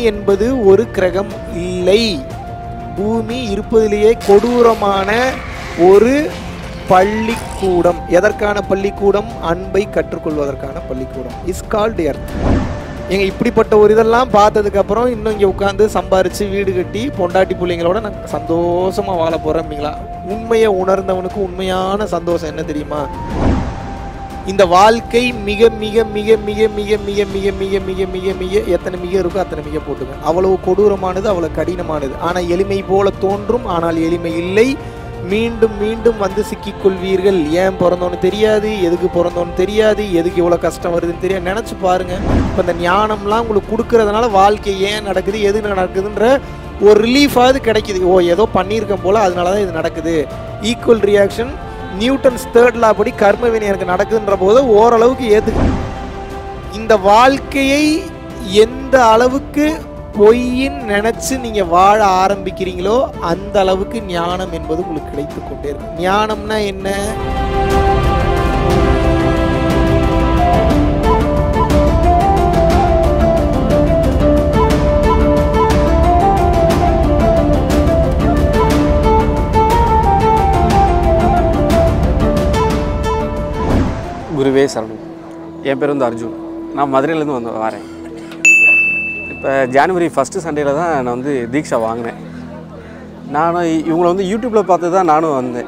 என்பது ஒரு கிரகம் இல்லை பூமி இருப்பதிலேயே கொடூரமான ஒரு பள்ளிக்கூடம் எதற்கான பள்ளிக்கூடம் அன்பை கற்றுக்கொள்வதற்கான பள்ளிக்கூடம் இஸ் கால்டு எர்த் எங்க இப்படிப்பட்ட ஒரு இதெல்லாம் பார்த்ததுக்கு அப்புறம் இன்னும் இங்கே உட்காந்து சம்பாரிச்சு வீடு கட்டி பொண்டாட்டி பிள்ளைங்களோட நான் சந்தோஷமா வாழ போறேன் உண்மையை உணர்ந்தவனுக்கு உண்மையான சந்தோஷம் என்ன தெரியுமா இந்த வாழ்க்கை மிக மிக மிக மிக மிக மிக மிக மிக மிக மிக மிக எத்தனை மிக இருக்கோ அத்தனை மிக போட்டுங்க அவ்வளவு கொடூரமானது அவ்வளவு கடினமானது ஆனால் எளிமை போல தோன்றும் ஆனால் எளிமை இல்லை மீண்டும் மீண்டும் வந்து சிக்கிக்கொள்வீர்கள் ஏன் பிறந்தோன்னு தெரியாது எதுக்கு பிறந்தோன்னு தெரியாது எதுக்கு இவ்வளோ கஷ்டம் வருதுன்னு தெரியாது நினச்சி பாருங்க இப்போ இந்த ஞானம்லாம் உங்களுக்கு கொடுக்கறதுனால வாழ்க்கை ஏன் நடக்குது எது நடக்குதுன்ற ஒரு ரிலீஃபாவது கிடைக்குது ஓ ஏதோ பண்ணியிருக்கேன் போல அதனால தான் இது நடக்குது equal reaction Newton's third law படி கர்ம வினை எனக்கு நடக்குதுன்ற போது ஓரளவுக்கு ஏத்துக்கு இந்த வாழ்க்கையை எந்த அளவுக்கு பொய்ன்னு நினைச்சு நீங்க வாழ ஆரம்பிக்கிறீங்களோ அந்த அளவுக்கு ஞானம் என்பது உங்களுக்கு கிடைத்து கொண்டே இருக்கும் ஞானம்னா என்ன குருவே சரணம் என் பேர் வந்து அர்ஜுன் நான் மதுரையிலேருந்து வந்து வரேன் இப்போ ஜனவரி ஃபஸ்ட்டு சண்டேல தான் நான் வந்து தீக்ஷா வாங்கினேன் நானும் இ- இவங்கள வந்து யூடியூப்பில் பார்த்து தான் நானும் வந்தேன்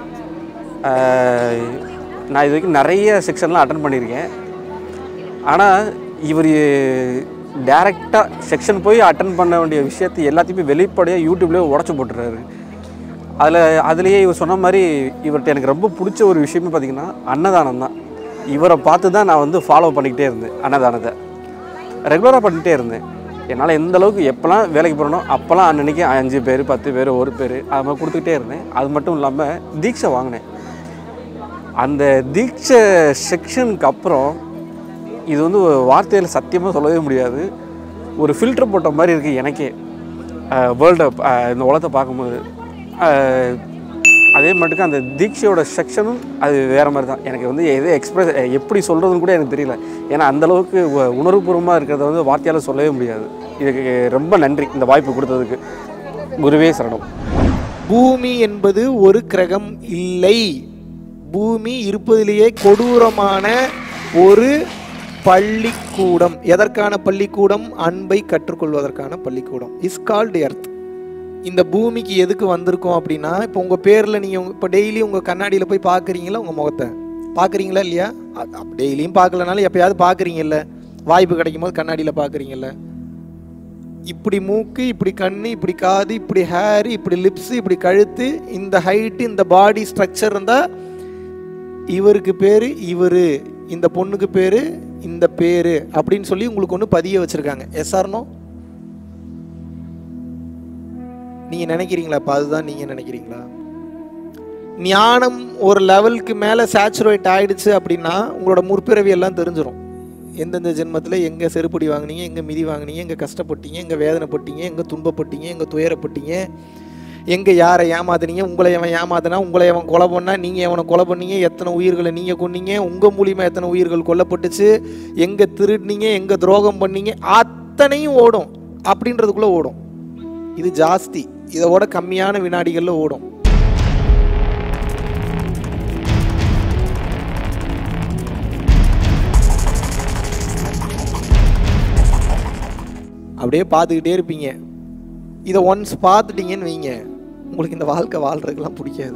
ஆஹ் நான் இது வரைக்கும் நிறைய செக்ஷன்லாம் அட்டன் பண்ணியிருக்கேன் ஆனால் இவர் டேரெக்டாக செக்ஷன் போய் அட்டன் பண்ண வேண்டிய விஷயத்தை எல்லாத்தையுமே வெளிப்படையாக யூடியூப்லேயே உடச்சி போட்டுறாரு அதில் அதுலேயே இவர் சொன்ன மாதிரி இவர்கிட்ட எனக்கு ரொம்ப பிடிச்ச ஒரு விஷயமே பார்த்திங்கன்னா அன்னதானம் தான் இவரை பார்த்து தான் நான் வந்து ஃபாலோ பண்ணிக்கிட்டே இருந்தேன் அன்னதானத்தை ரெகுலராக பண்ணிகிட்டே இருந்தேன் என்னால் எந்த அளவுக்கு எப்போல்லாம் வேலைக்கு போகிறனோ அப்போல்லாம் அன்னன்னைக்கு அஞ்சு பேர் பத்து பேர் ஒரு பேர் அது மாதிரி கொடுத்துக்கிட்டே இருந்தேன் அது மட்டும் இல்லாமல் தீட்சை வாங்கினேன் அந்த தீட்சை செக்ஷனுக்கு அப்புறம் இது வந்து ஒரு வார்த்தையில் சத்தியமாக சொல்லவே முடியாது ஒரு ஃபில்டர் போட்ட மாதிரி இருக்குது எனக்கே வேர்ல்டை இந்த உலகத்தை பார்க்கும்போது அஹ், அதே மட்டுக்கு அந்த தீட்சையோட செக்ஷனும் அது வேறு மாதிரி தான் எனக்கு வந்து எது எக்ஸ்பிரஸ் எப்படி சொல்கிறதுன்னு கூட எனக்கு தெரியல ஏன்னா அந்தளவுக்கு உணர்வுபூர்வமாக இருக்கிறத வந்து வார்த்தையால் சொல்லவே முடியாது இதுக்கு ரொம்ப நன்றி இந்த வாய்ப்பு கொடுத்ததுக்கு குருவே சரணம் பூமி என்பது ஒரு கிரகம் இல்லை பூமி இருப்பதிலேயே கொடூரமான ஒரு பள்ளிக்கூடம் எதற்கான பள்ளிக்கூடம் அன்பை கற்றுக்கொள்வதற்கான பள்ளிக்கூடம் இஸ் கால்டு எர்த் இந்த பூமிக்கு எதுக்கு வந்திருக்கோம் அப்படின்னா இப்போ உங்கள் பேரில் நீங்கள் இப்போ டெய்லி உங்கள் கண்ணாடியில் போய் பார்க்குறீங்களா உங்கள் முகத்தை பார்க்குறீங்களா இல்லையா டெய்லியும் பார்க்கலனாலும் எப்பயாவது பார்க்குறீங்கல்ல வாய்ப்பு கிடைக்கும் போது கண்ணாடியில் பார்க்குறீங்கல்ல இப்படி மூக்கு இப்படி கண்ணு இப்படி காது இப்படி ஹேர் இப்படி லிப்ஸ் இப்படி கழுத்து இந்த ஹைட்டு இந்த பாடி ஸ்ட்ரக்சர் இருந்தால் இவருக்கு பேர் இவர் இந்த பொண்ணுக்கு பேர் இந்த பேர் அப்படின்னு சொல்லி உங்களுக்கு ஒன்று பதிய வச்சுருக்காங்க எஸ்ஆர்னோ நீங்கள் நினைக்கிறீங்களா அப்போ அதுதான் நீங்கள் நினைக்கிறீங்களா ஞானம் ஒரு லெவலுக்கு மேலே சேச்சுரேட் ஆயிடுச்சு அப்படின்னா உங்களோட முற்பிறவி எல்லாம் தெரிஞ்சிடும் எந்தெந்த ஜென்மத்தில் எங்கே செருப்படி வாங்குனீங்க எங்கே மிதி வாங்குனீங்க எங்கே கஷ்டப்பட்டீங்க எங்கே வேதனைப்பட்டீங்க எங்கே துன்பப்பட்டீங்க எங்கே துயரப்பட்டீங்க எங்கே யாரை ஏமாத்துனீங்க உங்களை எவன் ஏமாத்தினா உங்களை எவன் கொலை பண்ணா நீங்கள் எவனை கொலை பண்ணீங்க எத்தனை உயிர்களை நீங்கள் கொன்னீங்க உங்கள் மூலியமாக எத்தனை உயிர்கள் கொல்லப்பட்டுச்சு எங்கே திருடினீங்க எங்கே துரோகம் பண்ணீங்க அத்தனையும் ஓடும் அப்படின்றதுக்குள்ளே ஓடும் இது ஜாஸ்தி இதோட கம்மியான வினாடிகளில் ஓடும் அப்படியே பார்த்துக்கிட்டே இருப்பீங்க இதை ஒன்ஸ் பார்த்துட்டீங்கன்னு வைங்க உங்களுக்கு இந்த வாழ்க்கை வாழ்றதுக்கெல்லாம் பிடிக்காது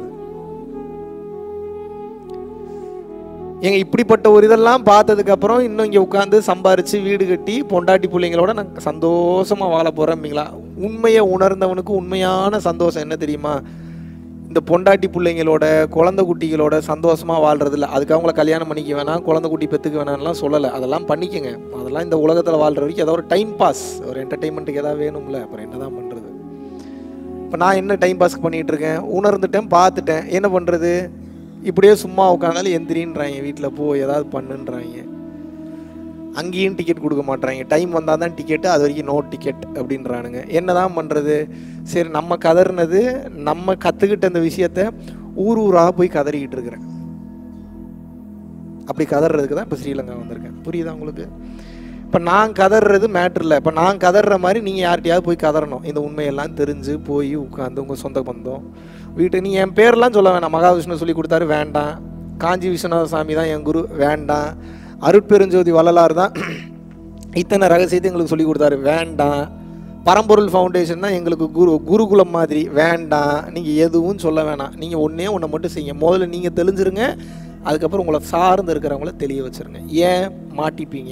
ஏங்க இப்படிப்பட்ட ஒரு இதெல்லாம் பார்த்ததுக்கு அப்புறம் இன்னும் இங்கே உட்காந்து சம்பாரிச்சு வீடு கட்டி பொண்டாட்டி பிள்ளைங்களோட நான் சந்தோஷமா வாழ போறேன்ங்களா உண்மையை உணர்ந்தவனுக்கு உண்மையான சந்தோஷம் என்ன தெரியுமா இந்த பொண்டாட்டி பிள்ளைங்களோட குழந்தை குட்டிகளோட சந்தோஷமா வாழ்றது இல்லை அதுக்கு அவங்கள கல்யாணம் பண்ணிக்க வேணாம் குழந்தை குட்டி பெற்றுக்க வேணாம்லாம் சொல்லலை அதெல்லாம் பண்ணிக்கங்க அதெல்லாம் இந்த உலகத்தில் வாழ்ற வரைக்கும் ஏதோ ஒரு டைம் பாஸ் ஒரு என்டர்டைன்மெண்ட்டுக்கு ஏதாவது வேணும்ல அப்புறம் என்னதான் பண்ணுறது இப்போ நான் என்ன டைம் பாஸ்க்கு பண்ணிகிட்டு இருக்கேன் உணர்ந்துட்டேன் பார்த்துட்டேன் என்ன பண்ணுறது இப்படியே சும்மா உட்காந்தாலும் எந்திரின்றாங்க வீட்டில் போ ஏதாவது பண்ணுன்றாங்க அங்கேயும் டிக்கெட் கொடுக்க மாட்றாங்க டைம் வந்தால் தான் டிக்கெட்டு அது வரைக்கும் நோ டிக்கெட் அப்படின்றானுங்க என்ன தான் பண்ணுறது சரி நம்ம கதறினது நம்ம கற்றுக்கிட்ட அந்த விஷயத்த ஊர் ஊராக போய் கதறிக்கிட்டு இருக்கிறேன் அப்படி கதறதுக்கு தான் இப்போ ஸ்ரீலங்கா வந்திருக்கேன் புரியுதா உங்களுக்கு இப்போ நான் கதறது மேட்ரு இல்லை இப்போ நான் கதற மாதிரி நீங்கள் யார்கிட்டயாவது போய் கதறணும் இந்த உண்மையெல்லாம் தெரிஞ்சு போய் உட்காந்து உங்கள் சொந்த பந்தம் வீட்டு நீ என் பேர்லாம் சொல்ல வேணாம் மகாவிஷ்ணு சொல்லி கொடுத்தாரு வேண்டாம் காஞ்சி விஸ்வநாத சாமி தான் என் குரு வேண்டாம் அருட்பெருஞ்சோதி வள்ளலார் தான் இத்தனை ரகசியத்தை எங்களுக்கு சொல்லி கொடுத்தாரு வேண்டாம் பரம்பொருள் ஃபவுண்டேஷன் தான் எங்களுக்கு குரு குருகுலம் மாதிரி வேண்டாம் நீங்கள் எதுவும் சொல்ல வேணாம் நீங்கள் ஒன்றே ஒன்றை மட்டும் செய்யுங்க முதல்ல நீங்கள் தெளிஞ்சிருங்க அதுக்கப்புறம் உங்களை சார்ந்து இருக்கிறவங்கள தெளிய வச்சிருங்க ஏன் மாட்டிப்பீங்க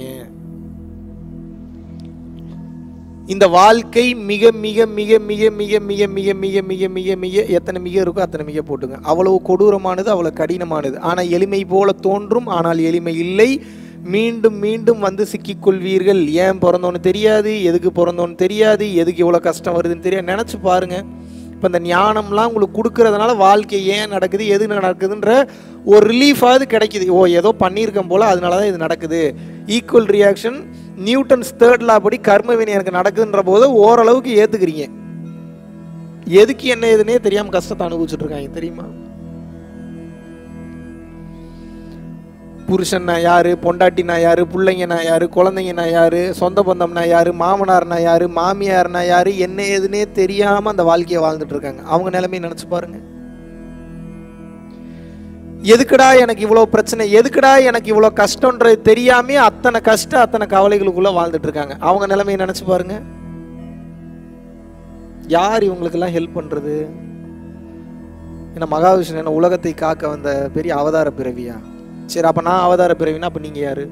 இந்த வாழ்க்கை மிக மிக மிக மிக மிக மிக மிக மிக மிக மிக மிக எத்தனை மிக இருக்கோ அத்தனை மிக போட்டுங்க அவ்வளவு கொடூரமானது அவ்வளவு கடினமானது ஆனால் எளிமை போல தோன்றும் ஆனால் எளிமை இல்லை மீண்டும் மீண்டும் வந்து சிக்கிக்கொள்வீர்கள் ஏன் பிறந்தோன்னு தெரியாது எதுக்கு பிறந்தோன்னு தெரியாது எதுக்கு இவ்வளோ கஷ்டம் வருதுன்னு தெரியாது நினச்சி பாருங்க இப்போ இந்த ஞானம்லாம் உங்களுக்கு கொடுக்கறதுனால வாழ்க்கை ஏன் நடக்குது எது நடக்குதுன்ற ஒரு ரிலீஃபாவது கிடைக்குது ஓ ஏதோ பண்ணியிருக்கேன் போல் அதனால தான் இது நடக்குது equal reaction Newton's third law படி கர்ம வினை எனக்கு நடக்குதுன்ற போது ஓரளவுக்கு ஏற்றுக்கிறீங்க எதுக்கு என்ன ஏதுன்னே தெரியாமல் கஷ்டத்தை அனுபவிச்சுட்டு இருக்காங்க தெரியுமா புருஷன்னா யாரு பொண்டாட்டினா யாரு பிள்ளைங்கனா யாரு குழந்தைங்கனா யாரு சொந்த பந்தம்னா யாரு மாமனார்னா யாரு மாமியார்னா யாரு என்ன ஏதுன்னே தெரியாம அந்த வாழ்க்கையை வாழ்ந்துட்டு இருக்காங்க அவங்க நிலைமையை நினைச்சு பாருங்க எதுக்குடா எனக்கு இவ்வளோ பிரச்சனை எதுக்குடா எனக்கு இவ்வளோ கஷ்டன்றது தெரியாமே அத்தனை கஷ்டம் அத்தனை கவலைகளுக்குள்ள வாழ்ந்துட்டு இருக்காங்க அவங்க நிலைமையை நினைச்சு பாருங்க யார் இவங்களுக்கெல்லாம் ஹெல்ப் பண்றது ஏன்னா மகாவிஷ்ணு என்ன உலகத்தை காக்க வந்த பெரிய அவதார பிறவியா சரி அப்ப நான் அவதார பிறவினா அப்ப நீங்க யாரு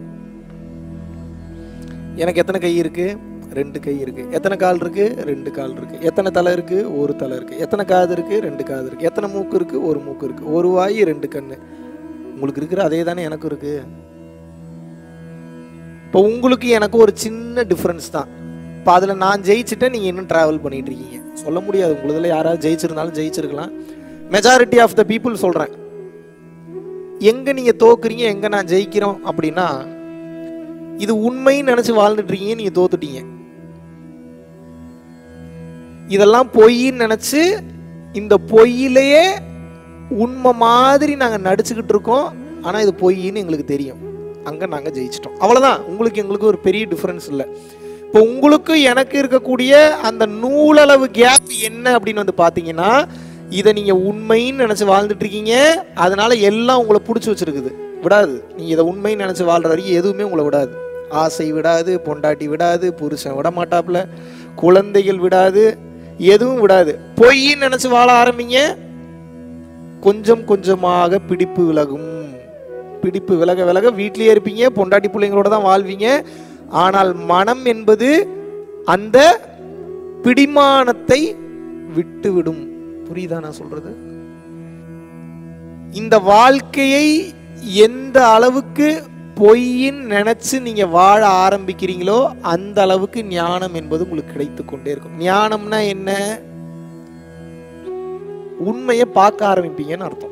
எனக்கு எத்தனை கை இருக்கு ரெண்டு கை இருக்கு எத்தனை கால் இருக்கு ரெண்டு கால் இருக்கு எத்தனை தலை இருக்கு ஒரு தலை இருக்கு எத்தனை காது இருக்கு ரெண்டு காது இருக்கு எத்தனை மூக்கு இருக்கு ஒரு மூக்கு இருக்கு ஒரு வாய் ரெண்டு கண்ணு உங்களுக்கு இருக்கிற அதே தானே எனக்கும் இருக்கு இப்போ உங்களுக்கு எனக்கு ஒரு சின்ன டிஃப்ரென்ஸ் தான் இப்போ அதில் நான் ஜெயிச்சுட்டேன் நீங்கள் இன்னும் ட்ராவல் பண்ணிட்டு இருக்கீங்க சொல்ல முடியாது உங்களுதுல யாராவது ஜெயிச்சிருந்தாலும் ஜெயிச்சிருக்கலாம் மெஜாரிட்டி ஆஃப் த பீப்புள் சொல்கிறேன் எங்கே நீங்கள் தோக்குறீங்க எங்கே நான் ஜெயிக்கிறோம் அப்படின்னா இது உண்மைன்னு நினச்சி வாழ்ந்துட்டு இருக்கீங்க நீங்கள் தோத்துட்டீங்க இதெல்லாம் பொய்ன்னு நினச்சி இந்த பொய்யிலேயே உண்மை மாதிரி நாங்கள் நடிச்சுக்கிட்டு இருக்கோம் ஆனால் இது பொய்ன்னு எங்களுக்கு தெரியும் அங்கே நாங்கள் ஜெயிச்சிட்டோம் அவ்வளோதான் உங்களுக்கு எங்களுக்கு ஒரு பெரிய டிஃப்ரென்ஸ் இல்லை இப்போ உங்களுக்கு எனக்கு இருக்கக்கூடிய அந்த நூலளவு கேப் என்ன அப்படின்னு வந்து பார்த்தீங்கன்னா இதை நீங்கள் உண்மைன்னு நினச்சி வாழ்ந்துட்டு இருக்கீங்க அதனால எல்லாம் உங்களை பிடிச்சி வச்சிருக்குது விடாது நீங்கள் இதை உண்மைன்னு நினச்சி வாழ்கிற வரைக்கும் எதுவுமே உங்களை விடாது ஆசை விடாது பொண்டாட்டி விடாது புருஷன் விட மாட்டாப்புல குழந்தைகள் விடாது எதுவும் விடாது பொய்ன்னு நினச்சி வாழ ஆரம்பிங்க கொஞ்சம் கொஞ்சமாக பிடிப்பு விலகும் பிடிப்பு விலக விலக வீட்டிலேயே இருப்பீங்க பொண்டாட்டி பிள்ளைங்களோட தான் வாழ்வீங்க ஆனால் மனம் என்பது அந்த பிடிமானத்தை விட்டுவிடும் புரியுதா நான் சொல்றது இந்த வாழ்க்கையை எந்த அளவுக்கு பொய்ன்னு நினைச்சு நீங்க வாழ ஆரம்பிக்கிறீங்களோ அந்த அளவுக்கு ஞானம் என்பது உங்களுக்கு கிடைத்து கொண்டே இருக்கும் ஞானம்னா என்ன உண்மையை பார்க்க ஆரம்பிப்பீங்கன்னு அர்த்தம்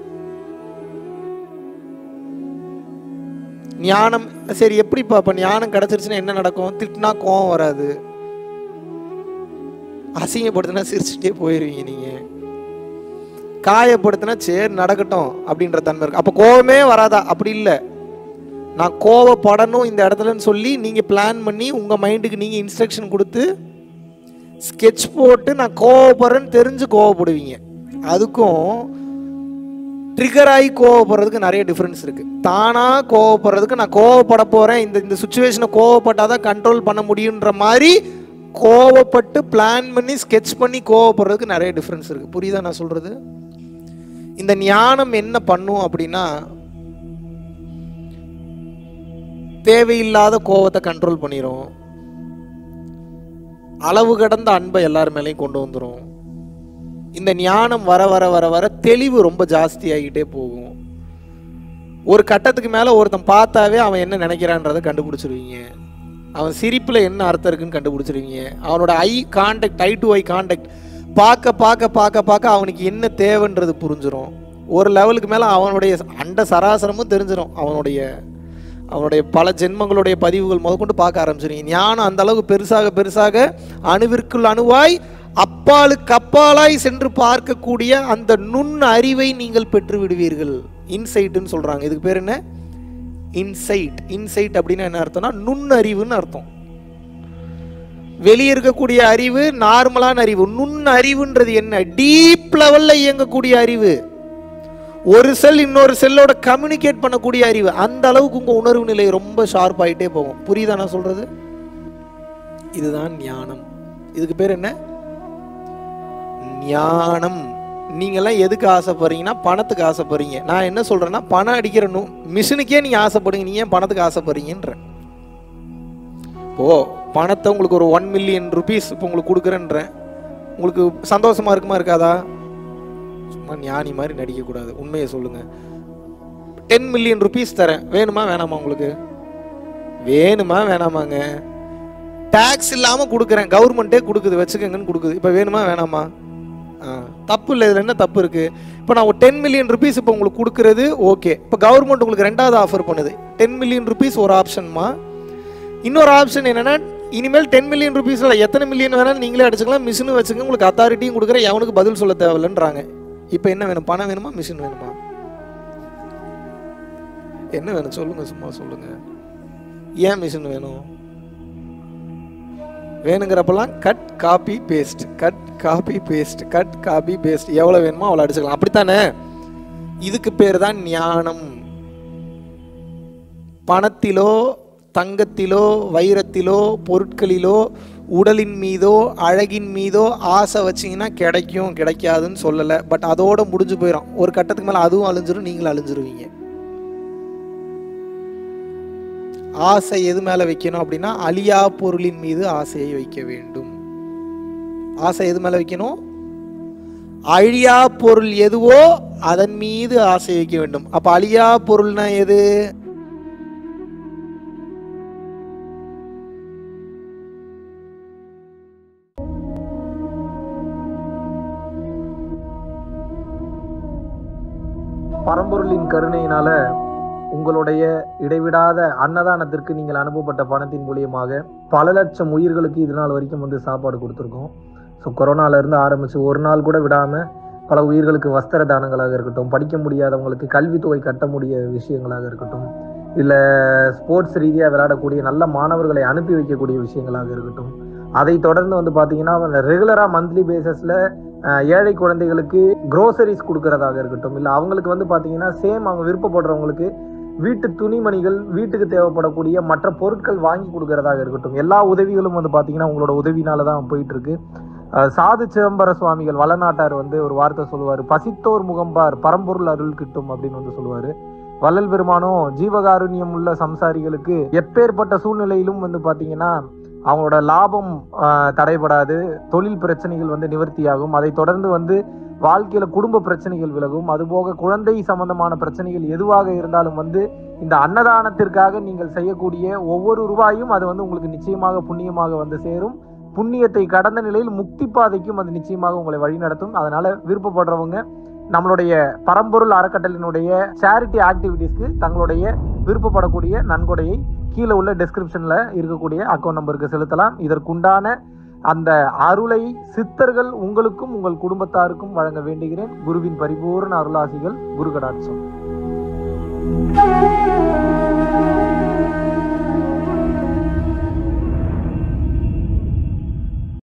ஞானம் சரி எப்படி அப்ப ஞானம் கிடைச்சிருச்சுன்னா என்ன நடக்கும் திட்டினா கோவம் வராது அசிங்கப்படுத்தினா சிரிச்சுட்டே போயிருவீங்க நீங்க காயப்படுத்தினா சரி நடக்கட்டும் அப்படின்ற தன்மை இருக்கு அப்போ கோவமே வராதா அப்படி இல்லை நான் கோவப்படணும் இந்த இடத்துலன்னு சொல்லி நீங்கள் பிளான் பண்ணி உங்கள் மைண்டுக்கு நீங்கள் இன்ஸ்ட்ரக்ஷன் கொடுத்து ஸ்கெட்ச் போட்டு நான் கோவப்படுறேன்னு தெரிஞ்சு கோவப்படுவீங்க அதுக்கும் ட்ரிகர் ஆகி கோவப்படுறதுக்கு நிறைய டிஃப்ரென்ஸ் இருக்கு தானாக கோவப்படுறதுக்கு நான் கோவப்பட போகிறேன் இந்த இந்த சுச்சுவேஷனை கோவப்பட்டாதான் கண்ட்ரோல் பண்ண முடியுன்ற மாதிரி கோவப்பட்டு பிளான் பண்ணி ஸ்கெட்ச் பண்ணி கோவப்படுறதுக்கு நிறைய டிஃப்ரென்ஸ் இருக்கு புரியுதா நான் சொல்றது இந்த ஞானம் என்ன பண்ணும் அப்படின்னா தேவையில்லாத கோவத்தை கண்ட்ரோல் பண்ணிரும் அளவு கடந்த அன்பை எல்லார் மேலேயும் கொண்டு வந்துரும் இந்த ஞானம் வர வர வர வர தெளிவு ரொம்ப ஜாஸ்தி ஆகிட்டே போகும் ஒரு கட்டத்துக்கு மேலே ஒருத்தன் பார்த்தாவே அவன் என்ன நினைக்கிறான்றதை கண்டுபிடிச்சிருவீங்க அவன் சிரிப்பில் என்ன அர்த்தம் இருக்குன்னு கண்டுபிடிச்சிருவீங்க அவனோட eye contact eye to eye contact பார்க்க பார்க்க பார்க்க பார்க்க அவனுக்கு என்ன தேவைன்றது புரிஞ்சிரும் ஒரு லெவலுக்கு மேலே அவனுடைய அண்ட சராசரமும் தெரிஞ்சிடும் அவனுடைய அவனுடைய பல ஜென்மங்களுடைய பதிவுகள் முதற்கொண்டு பார்க்க ஆரம்பிச்சிருங்க ஞானம் அந்த அளவுக்கு பெருசாக பெருசாக அணுவிற்குள் அணுவாய் அப்பாலுக்கு அப்பாலாய் சென்று பார்க்கக்கூடிய அந்த நுண் அறிவை நீங்கள் பெற்று விடுவீர்கள் இன்சைட்டுன்னு சொல்றாங்க இதுக்கு பேர் என்ன இன்சைட் இன்சைட் அப்படின்னா என்ன அர்த்தம்னா நுண்ணறிவுன்னு அர்த்தம் வெளியே இருக்கக்கூடிய அறிவு நார்மலான அறிவு நுண் அறிவுன்றது என்ன டீப் லெவல்ல இயங்கக்கூடிய அறிவு ஒரு செல் இன்னொரு செல்லோட கம்யூனிகேட் பண்ணக்கூடிய அறிவு அந்த அளவுக்கு உங்க உணர்வு நிலை ரொம்ப ஷார்ப் ஆயிட்டே போகும் புரியுதா நான் சொல்றது இதுதான் ஞானம் இதுக்கு பேர் என்ன ஞானம் நீங்கெல்லாம் எதுக்கு ஆசைப்படுறீங்கன்னா பணத்துக்கு ஆசைப்படுறீங்க நான் என்ன சொல்றேன்னா பணம் அடிக்கிற நு மிஷினுக்கே நீங்க ஆசைப்படுங்க நீங்க ஏன் பணத்துக்கு ஆசைப்படுறீங்கன்றேன் ஓ பணத்தை உங்களுக்கு ஒரு ஒன் மில்லியன் ருபீஸ் இப்போ உங்களுக்கு கொடுக்குறேன்றேன் உங்களுக்கு சந்தோஷமா இருக்குமா இருக்காதா சும்மா ஞானி மாதிரி நடிக்கக்கூடாது உண்மையை சொல்லுங்க டென் மில்லியன் ருபீஸ் தரேன் வேணுமா வேணாமா உங்களுக்கு வேணுமா வேணாமாங்க டேக்ஸ் இல்லாமல் கொடுக்குறேன் கவர்மெண்ட்டே கொடுக்குது வச்சுக்கோங்கன்னு கொடுக்குது இப்போ வேணுமா வேணாமா ஆ தப்பு இல்லை இதில் என்ன தப்பு இருக்குது இப்போ நான் ஒரு டென் மில்லியன் ருபீஸ் இப்போ உங்களுக்கு கொடுக்குறது ஓகே இப்போ கவர்மெண்ட் உங்களுக்கு ரெண்டாவது ஆஃபர் பண்ணுது டென் மில்லியன் ருபீஸ் ஒரு ஆப்ஷன்மா இன்னொரு ஆப்ஷன் என்னன்னா இனிமேல் டென் மில்லியன் ருபீஸில் எத்தனை மில்லியன் வேணாலும் நீங்களே அடிச்சுக்கலாம் மிஷினும் வச்சுங்க உங்களுக்கு அத்தாரிட்டியும் கொடுக்குற எவனுக்கு பதில் சொல்ல தேவையில்லைன்றாங்க இப்போ என்ன வேணும் பணம் வேணுமா மிஷின் வேணுமா என்ன வேணும் சொல்லுங்க சும்மா சொல்லுங்க ஏன் மிஷின் வேணும் வேணுங்கிறப்பெல்லாம் cut copy paste cut copy paste cut copy paste எவ்வளோ வேணுமோ அவ்வளோ அடிச்சுக்கலாம் அப்படித்தானே இதுக்கு பேர் தான் ஞானம் பணத்திலோ தங்கத்திலோ வைரத்திலோ பொருட்களிலோ உடலின் மீதோ அழகின் மீதோ ஆசை வச்சிங்கன்னா கிடைக்கும் கிடைக்காதுன்னு சொல்லலை பட் அதோட முடிஞ்சு போயிடும் ஒரு கட்டத்துக்கு மேலே அதுவும் அழிஞ்சிரும் நீங்களும் அழிஞ்சிருவீங்க ஆசை எது மேலே வைக்கணும் அப்படின்னா அழியா பொருளின் மீது ஆசையை வைக்க வேண்டும் ஆசை எது மேலே வைக்கணும் அழியா பொருள் எதுவோ அதன் மீது ஆசை வைக்க வேண்டும் அப்ப அழியா பொருள்னா எது பரம்பொருளின் கருணையினால உங்களுடைய இடைவிடாத அன்னதானத்திற்கு நீங்கள் அனுப்பப்பட்ட பணத்தின் மூலியமாக பல லட்சம் உயிர்களுக்கு இது நாள் வரைக்கும் வந்து சாப்பாடு கொடுத்துருக்கோம் ஸோ கொரோனாலேருந்து ஆரம்பித்து ஒரு நாள் கூட விடாமல் பல உயிர்களுக்கு வஸ்திர தானங்களாக இருக்கட்டும் படிக்க முடியாதவங்களுக்கு கல்வித்தொகை கட்ட முடிய விஷயங்களாக இருக்கட்டும் இல்லை ஸ்போர்ட்ஸ் ரீதியாக விளையாடக்கூடிய நல்ல மாணவர்களை அனுப்பி வைக்கக்கூடிய விஷயங்களாக இருக்கட்டும் அதை தொடர்ந்து வந்து பார்த்தீங்கன்னா ரெகுலராக மந்த்லி பேசிஸில் ஏழை குழந்தைகளுக்கு க்ரோசரிஸ் கொடுக்கறதாக இருக்கட்டும் இல்லை அவங்களுக்கு வந்து பார்த்தீங்கன்னா சேம் அவங்க விருப்பப்படுறவங்களுக்கு வீட்டு துணிமணிகள் வீட்டுக்கு தேவைப்படக்கூடிய மற்ற பொருட்கள் வாங்கி கொடுக்கறதாக இருக்கட்டும் எல்லா உதவிகளும் வந்து பார்த்தீங்கன்னா உங்களோட உதவினால தான் போயிட்டு இருக்கு அஹ் சாது சிதம்பர சுவாமிகள் வளநாட்டார் வந்து ஒரு வார்த்தை சொல்லுவார் பசித்தோர் முகம்பார் பரம்பொருள் அருள் கிட்டும் அப்படின்னு வந்து சொல்லுவார் வள்ளல் பெருமானும் ஜீவகாருண்யம் உள்ள சம்சாரிகளுக்கு எப்பேற்பட்ட சூழ்நிலையிலும் வந்து பார்த்தீங்கன்னா அவங்களோட லாபம் ஆஹ், தடைபடாது தொழில் பிரச்சனைகள் வந்து நிவர்த்தியாகும் அதை தொடர்ந்து வந்து வாழ்க்கையில குடும்ப பிரச்சனைகள் விலகும் அதுபோக குழந்தை சம்பந்தமான பிரச்சனைகள் எதுவாக இருந்தாலும் வந்து இந்த அன்னதானத்திற்காக நீங்கள் செய்யக்கூடிய ஒவ்வொரு ரூபாயும் அது வந்து உங்களுக்கு நிச்சயமாக புண்ணியமாக வந்து சேரும் புண்ணியத்தை கடந்த நிலையில் முக்தி பாதைக்கும் அது நிச்சயமாக உங்களை வழிநடத்தும் அதனால விருப்பப்படுறவங்க நம்மளுடைய பரம்பொருள் அறக்கட்டளினுடைய சேரிட்டி ஆக்டிவிட்டீஸ்க்கு தங்களுடைய விருப்பப்படக்கூடிய நன்கொடையை கீழே உள்ள டெஸ்கிரிப்ஷன்ல இருக்கக்கூடிய அக்கௌண்ட் நம்பருக்கு செலுத்தலாம் இதற்குண்டான அந்த அருளை சித்தர்கள் உங்களுக்கும் உங்கள் குடும்பத்தாருக்கும் வழங்க வேண்டுகிறேன் குருவின் பரிபூர்ண அருளாசிகள் குரு கடாட்சம்